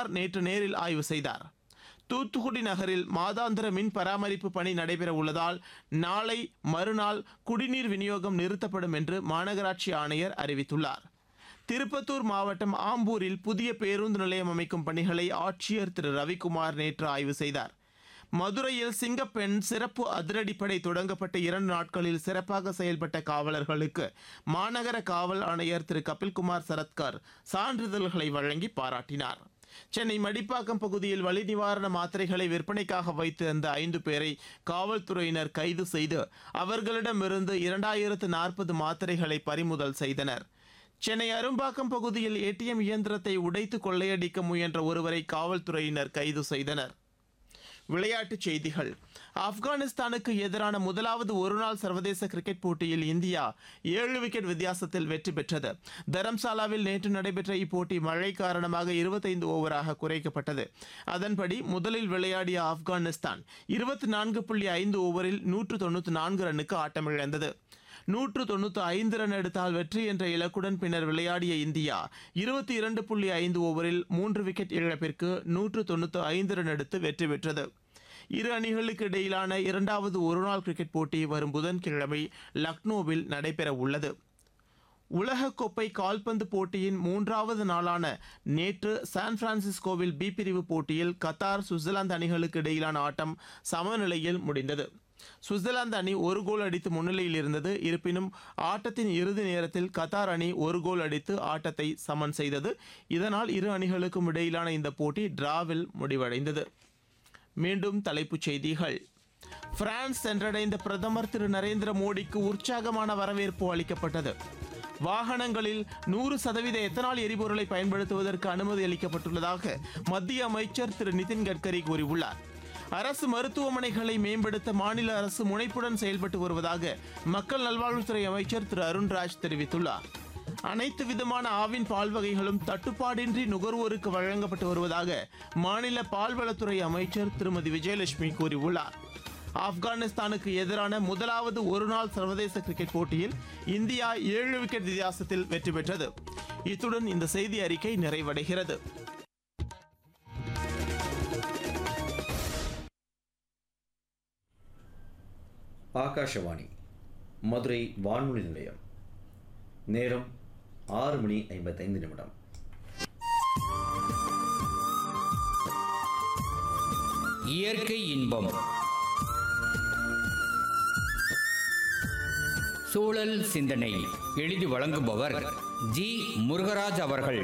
ரவிக்குமார் நேற்று நேரில் ஆய்வு செய்தார் தூத்துக்குடி நகரில் மாதாந்திர மின் பராமரிப்பு பணி நடைபெற உள்ளதால் நாளை மறுநாள் குடிநீர் விநியோகம் நிறுத்தப்படும் என்று மாநகராட்சி ஆணையர் அறிவித்துள்ளார் திருப்பத்தூர் மாவட்டம் ஆம்பூரில் புதிய பேருந்து நிலையம் அமைக்கும் பணிகளை ஆட்சியர் திரு ரவிக்குமார் நேற்று ஆய்வு செய்தார் மதுரையில் சிங்கப்பெண் சிறப்பு அதிரடிப்படை தொடங்கப்பட்ட இரண்டு நாட்களில் சிறப்பாக செயல்பட்ட காவலர்களுக்கு மாநகர காவல் ஆணையர் திரு கபில்குமார் சரத்கர் சான்றிதழ்களை வழங்கி பாராட்டினார் சென்னை மடிப்பாக்கம் பகுதியில் வலி நிவாரண மாத்திரைகளை விற்பனைக்காக வைத்திருந்த ஐந்து பேரை காவல்துறையினர் கைது செய்து அவர்களிடமிருந்து இரண்டாயிரத்து நாற்பது மாத்திரைகளை பறிமுதல் செய்தனர் சென்னை அரும்பாக்கம் பகுதியில் ஏடிஎம் இயந்திரத்தை உடைத்து கொள்ளையடிக்க முயன்ற ஒருவரை காவல்துறையினர் கைது செய்தனர் விளையாட்டுச் செய்திகள் ஆப்கானிஸ்தானுக்கு எதிரான முதலாவது ஒருநாள் சர்வதேச கிரிக்கெட் போட்டியில் இந்தியா ஏழு விக்கெட் வித்தியாசத்தில் வெற்றி பெற்றது தரம்சாலாவில் நேற்று நடைபெற்ற இப்போட்டி மழை காரணமாக இருபத்தைந்து ஓவராக குறைக்கப்பட்டது அதன்படி முதலில் விளையாடிய ஆப்கானிஸ்தான் இருபத்தி நான்கு புள்ளி ஐந்து ஓவரில் நூற்று தொண்ணூற்றி நான்கு ரன்னுக்கு ஆட்டமிழந்தது நூற்று தொண்ணூற்றி ஐந்து ரன் எடுத்தால் வெற்றி என்ற இலக்குடன் பின்னர் விளையாடிய இந்தியா இருபத்தி இரண்டு புள்ளி ஐந்து ஓவரில் மூன்று விக்கெட் இழப்பிற்கு நூற்று தொண்ணூற்றி ஐந்து ரன் எடுத்து வெற்றி பெற்றது இரு அணிகளுக்கு இடையிலான இரண்டாவது ஒருநாள் கிரிக்கெட் போட்டி வரும் புதன்கிழமை லக்னோவில் நடைபெற உள்ளது உலகக்கோப்பை கால்பந்து போட்டியின் மூன்றாவது நாளான நேற்று சான் பிரான்சிஸ்கோவில் பி பிரிவு போட்டியில் கத்தார் சுவிட்சர்லாந்து அணிகளுக்கு இடையிலான ஆட்டம் சமநிலையில் முடிந்தது சுவிட்சர்லாந்து அணி ஒரு கோல் அடித்து முன்னிலையில் இருந்தது இருப்பினும் ஆட்டத்தின் இறுதி நேரத்தில் கத்தார் அணி ஒரு கோல் அடித்து ஆட்டத்தை சமன் செய்தது இதனால் இரு அணிகளுக்கும் இடையிலான இந்த போட்டி டிராவில் முடிவடைந்தது மீண்டும் தலைப்புச் செய்திகள் பிரான்ஸ் சென்றடைந்த பிரதமர் திரு நரேந்திர மோடிக்கு உற்சாகமான வரவேற்பு அளிக்கப்பட்டது வாகனங்களில் நூறு சதவீத எத்தனால் எரிபொருளை பயன்படுத்துவதற்கு அனுமதி அளிக்கப்பட்டுள்ளதாக மத்திய அமைச்சர் திரு நிதின் கட்கரி கூறியுள்ளார் அரசு மருத்துவமனைகளை மேம்படுத்த மாநில அரசு முனைப்புடன் செயல்பட்டு வருவதாக மக்கள் நல்வாழ்வுத்துறை அமைச்சர் திரு அருண்ராஜ் தெரிவித்துள்ளார் அனைத்து விதமான ஆவின் பால் வகைகளும் தட்டுப்பாடின்றி நுகர்வோருக்கு வழங்கப்பட்டு வருவதாக மாநில பால்வளத்துறை அமைச்சர் திருமதி விஜயலட்சுமி கூறியுள்ளார் ஆப்கானிஸ்தானுக்கு எதிரான முதலாவது ஒருநாள் சர்வதேச கிரிக்கெட் போட்டியில் இந்தியா ஏழு விக்கெட் வித்தியாசத்தில் வெற்றி பெற்றது இத்துடன் இந்த செய்தி அறிக்கை நிறைவடைகிறது ஆகாஷவாணி மதுரை வானொலி நிலையம் நேரம் ஆறு மணி ஐம்பத்தைந்து நிமிடம் இயற்கை இன்பம் சூழல் சிந்தனை எழுதி வழங்குபவர் ஜி முருகராஜ் அவர்கள்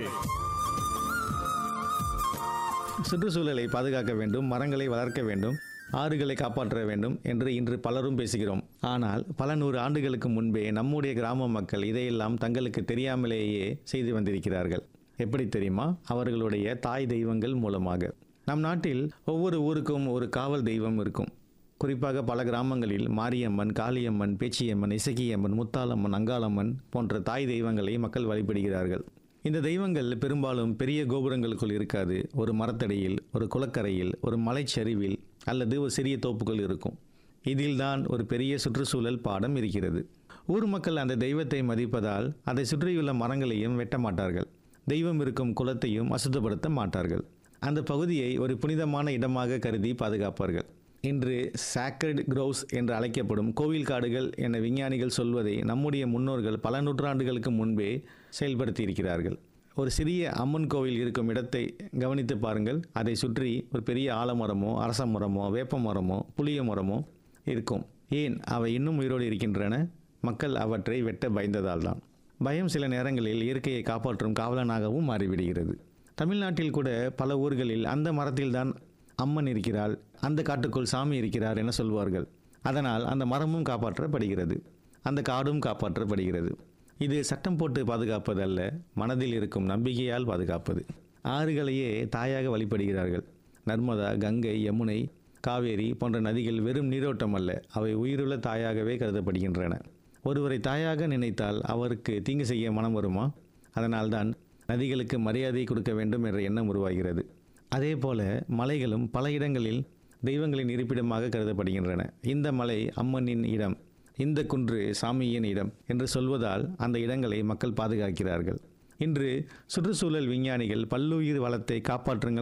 சுற்றுச்சூழலை பாதுகாக்க வேண்டும் மரங்களை வளர்க்க வேண்டும் ஆறுகளை காப்பாற்ற வேண்டும் என்று இன்று பலரும் பேசுகிறோம் ஆனால் பல நூறு ஆண்டுகளுக்கு முன்பே நம்முடைய கிராம மக்கள் இதையெல்லாம் தங்களுக்கு தெரியாமலேயே செய்து வந்திருக்கிறார்கள் எப்படி தெரியுமா அவர்களுடைய தாய் தெய்வங்கள் மூலமாக நம் நாட்டில் ஒவ்வொரு ஊருக்கும் ஒரு காவல் தெய்வம் இருக்கும் குறிப்பாக பல கிராமங்களில் மாரியம்மன் காளியம்மன் பேச்சியம்மன் இசக்கியம்மன் முத்தாலம்மன் அங்காளம்மன் போன்ற தாய் தெய்வங்களை மக்கள் வழிபடுகிறார்கள் இந்த தெய்வங்கள் பெரும்பாலும் பெரிய கோபுரங்களுக்குள் இருக்காது ஒரு மரத்தடியில் ஒரு குளக்கரையில் ஒரு மலைச்சரிவில் அல்லது ஒரு சிறிய தோப்புகள் இருக்கும் இதில்தான் ஒரு பெரிய சுற்றுச்சூழல் பாடம் இருக்கிறது ஊர் மக்கள் அந்த தெய்வத்தை மதிப்பதால் அதை சுற்றியுள்ள மரங்களையும் வெட்ட மாட்டார்கள் தெய்வம் இருக்கும் குலத்தையும் அசுத்தப்படுத்த மாட்டார்கள் அந்த பகுதியை ஒரு புனிதமான இடமாக கருதி பாதுகாப்பார்கள் இன்று சாக்ரட் க்ரோவ்ஸ் என்று அழைக்கப்படும் கோவில் காடுகள் என விஞ்ஞானிகள் சொல்வதை நம்முடைய முன்னோர்கள் பல நூற்றாண்டுகளுக்கு முன்பே செயல்படுத்தி இருக்கிறார்கள் ஒரு சிறிய அம்மன் கோவில் இருக்கும் இடத்தை கவனித்து பாருங்கள் அதை சுற்றி ஒரு பெரிய ஆலமரமோ அரச மரமோ வேப்ப மரமோ புளிய மரமோ இருக்கும் ஏன் அவை இன்னும் உயிரோடு இருக்கின்றன மக்கள் அவற்றை வெட்ட பயந்ததால் தான் பயம் சில நேரங்களில் இயற்கையை காப்பாற்றும் காவலனாகவும் மாறிவிடுகிறது தமிழ்நாட்டில் கூட பல ஊர்களில் அந்த மரத்தில்தான் அம்மன் இருக்கிறாள் அந்த காட்டுக்குள் சாமி இருக்கிறார் என சொல்வார்கள் அதனால் அந்த மரமும் காப்பாற்றப்படுகிறது அந்த காடும் காப்பாற்றப்படுகிறது இது சட்டம் போட்டு பாதுகாப்பது அல்ல மனதில் இருக்கும் நம்பிக்கையால் பாதுகாப்பது ஆறுகளையே தாயாக வழிபடுகிறார்கள் நர்மதா கங்கை யமுனை காவேரி போன்ற நதிகள் வெறும் நீரோட்டம் அல்ல அவை உயிருள்ள தாயாகவே கருதப்படுகின்றன ஒருவரை தாயாக நினைத்தால் அவருக்கு தீங்கு செய்ய மனம் வருமா அதனால்தான் நதிகளுக்கு மரியாதை கொடுக்க வேண்டும் என்ற எண்ணம் உருவாகிறது அதே போல மலைகளும் பல இடங்களில் தெய்வங்களின் இருப்பிடமாக கருதப்படுகின்றன இந்த மலை அம்மனின் இடம் இந்த குன்று சாமியின் இடம் என்று சொல்வதால் அந்த இடங்களை மக்கள் பாதுகாக்கிறார்கள் இன்று சுற்றுச்சூழல் விஞ்ஞானிகள் பல்லுயிர் வளத்தை காப்பாற்றுங்கள்